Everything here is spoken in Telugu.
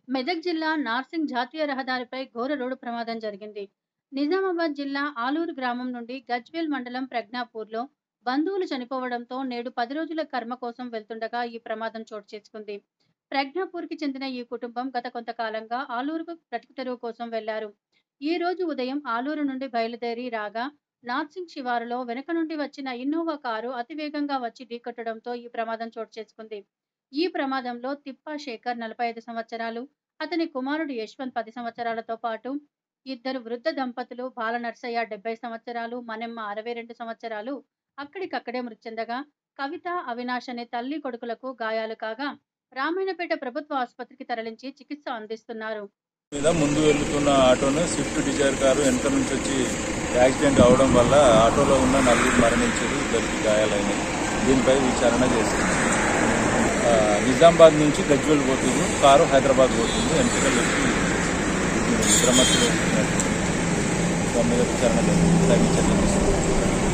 మెదక్ జిల్లా నార్సింగ్ జాతీయ రహదారిపై ఘోర రోడ్డు ప్రమాదం జరిగింది నిజామాబాద్ జిల్లా ఆలూరు గ్రామం నుండి గజ్వేల్ మండలం ప్రజ్ఞాపూర్లో బంధువులు చనిపోవడంతో నేడు పది రోజుల కర్మ కోసం వెళ్తుండగా ఈ ప్రమాదం చోటు చేసుకుంది ప్రజ్ఞాపూర్కి చెందిన ఈ కుటుంబం గత కొంతకాలంగా ఆలూరుకు బ్రతుకు తెరువు కోసం వెళ్లారు ఈ రోజు ఉదయం ఆలూరు నుండి బయలుదేరి రాగా నార్సింగ్ శివారులో వెనక నుండి వచ్చిన ఇన్నోవా కారు అతివేగంగా వచ్చి ఢీకొట్టడంతో ఈ ప్రమాదం చోటు చేసుకుంది ఈ ప్రమాదంలో తిప్పా శేఖర్ నలభై ఐదు సంవత్సరాలు అతని కుమారుడు యశ్వంత్ పది సంవత్సరాలతో పాటు ఇద్దరు వృద్ధ దంపతులు బాల నర్సయ్య డెబ్బై సంవత్సరాలు మనెమ్మ అరవై రెండు సంవత్సరాలు అక్కడికక్కడే మృతి చెందగా కవిత అవినాష్ అనే తల్లి కొడుకులకు గాయాలు కాగా రామాయణపేట ప్రభుత్వ ఆసుపత్రికి తరలించి చికిత్స అందిస్తున్నారు మీద ముందు వెళ్తున్న ఆటోను స్విఫ్ట్ డిజైర్ కారు వెనక నుంచి వచ్చి యాక్సిడెంట్ అవడం వల్ల ఆటోలో ఉన్న నలుగురు మరణించారు ఇద్దరికి గాయాలైనవి దీనిపై విచారణ చేస్తుంది ఆ, నిజామాబాద్ నుంచి గజ్వేల్ పోతుంది కారు హైదరాబాద్ పోతుంది వెనకలు వచ్చి బ్రహ్మత్తులు దాని మీద విచారణ జరుగుతుంది తగ్గించండి